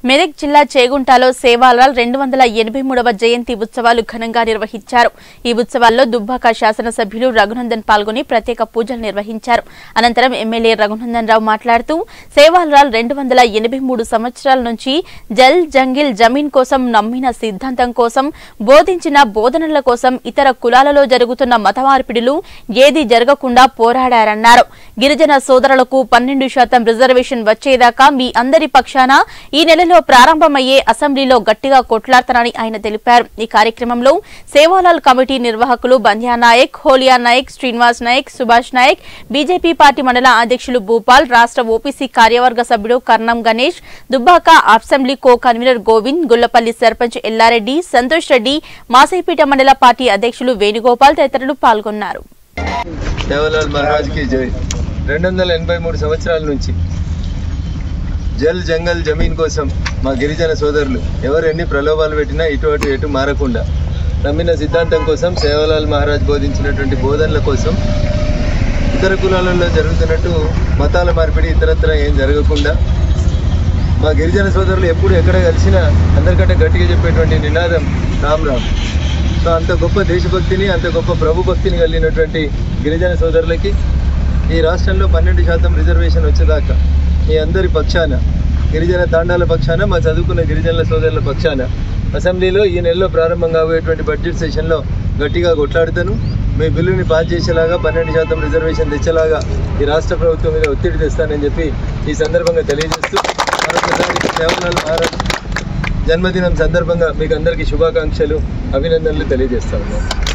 మెదక్ జిల్లా చేగుంటలో సేవాలాల్ రెండు వందల ఎనభై మూడవ జయంతి ఉత్సవాలు ఘనంగా నిర్వహించారు ఈ ఉత్సవాల్లో దుబ్బాక శాసనసభ్యులు రఘునందన్ పాల్గొని ప్రత్యేక పూజలు నిర్వహించారు అనంతరం ఎమ్మెల్యే రఘునందన్ రావు మాట్లాడుతూ సేవాలాల్ రెండు వందల ఎనభై మూడు సంవత్సరాల నుంచి జల్ జంగిల్ జమీన్ కోసం నమ్మిన సిద్ధాంతం కోసం బోధించిన బోధనల కోసం ఇతర కులాలలో జరుగుతున్న మత మార్పిడులు ఏది జరగకుండా పోరాడారన్నారు గిరిజన సోదరులకు పన్నెండు శాతం రిజర్వేషన్ వచ్చేదాకా మీ అందరి పక్షాన ఈ నెలలో ప్రారంభమయ్యే అసెంబ్లీలో గట్టిగా కొట్లాడతానని ఆయన తెలిపారు ఈ కార్యక్రమంలో సేవాలాల్ కమిటీ నిర్వాహకులు బంధ్యా నాయక్ హోలియా నాయక్ శ్రీనివాస్ నాయక్ సుభాష్ నాయక్ బీజేపీ పార్టీ మండల అధ్యక్షులు భూపాల్ రాష్ట్ర ఓపీసీ కార్యవర్గ సభ్యుడు Karnam Ganesh Dubbaka assembly co convener Govind Gullapalli sarpanch Yellareddy Santosh Reddy Masaipet మండల పార్టీ అధ్యక్షులు వేణుగోపాల్ తదితరులు పాల్గొన్నారు సేవలాల్ మహారాజ్కి జై రెండు వందల ఎనభై మూడు సంవత్సరాల నుంచి జల్ జంగల్ జమీన్ కోసం మా గిరిజన సోదరులు ఎవరు ఎన్ని ప్రలోభాలు పెట్టినా ఇటు అటు ఎటు మారకుండా నమ్మిన సిద్ధాంతం కోసం సేవలాల్ మహారాజ్ బోధించినటువంటి బోధనల కోసం ఇతర కులాలలో జరుగుతున్నట్టు మతాల మార్పిడి ఇతరత్ర ఏం జరగకుండా మా గిరిజన సోదరులు ఎప్పుడు ఎక్కడ కలిసినా అందరికంటే గట్టిగా చెప్పేటువంటి నినాదం రామ్ రామ్ సో అంత గొప్ప దేశభక్తిని అంత గొప్ప ప్రభు భక్తిని కలిగినటువంటి గిరిజన సోదరులకి ఈ రాష్ట్రంలో పన్నెండు శాతం రిజర్వేషన్ వచ్చేదాకా మీ అందరి పక్షాన గిరిజన తాండాల పక్షాన మా చదువుకున్న గిరిజనుల సోదరుల పక్షాన అసెంబ్లీలో ఈ నెలలో ప్రారంభం కాబోయేటువంటి బడ్జెట్ సెషన్లో గట్టిగా కొట్లాడుతాను మీ బిల్లుని పాస్ చేసేలాగా పన్నెండు శాతం రిజర్వేషన్ తెచ్చేలాగా ఈ రాష్ట్ర ప్రభుత్వం మీద ఒత్తిడి తెస్తానని చెప్పి ఈ సందర్భంగా తెలియజేస్తూ మరొకసారి సేవలాల్ మహారాజ్ జన్మదినం సందర్భంగా మీకు అందరికీ శుభాకాంక్షలు అభినందనలు తెలియజేస్తా ఉన్నాను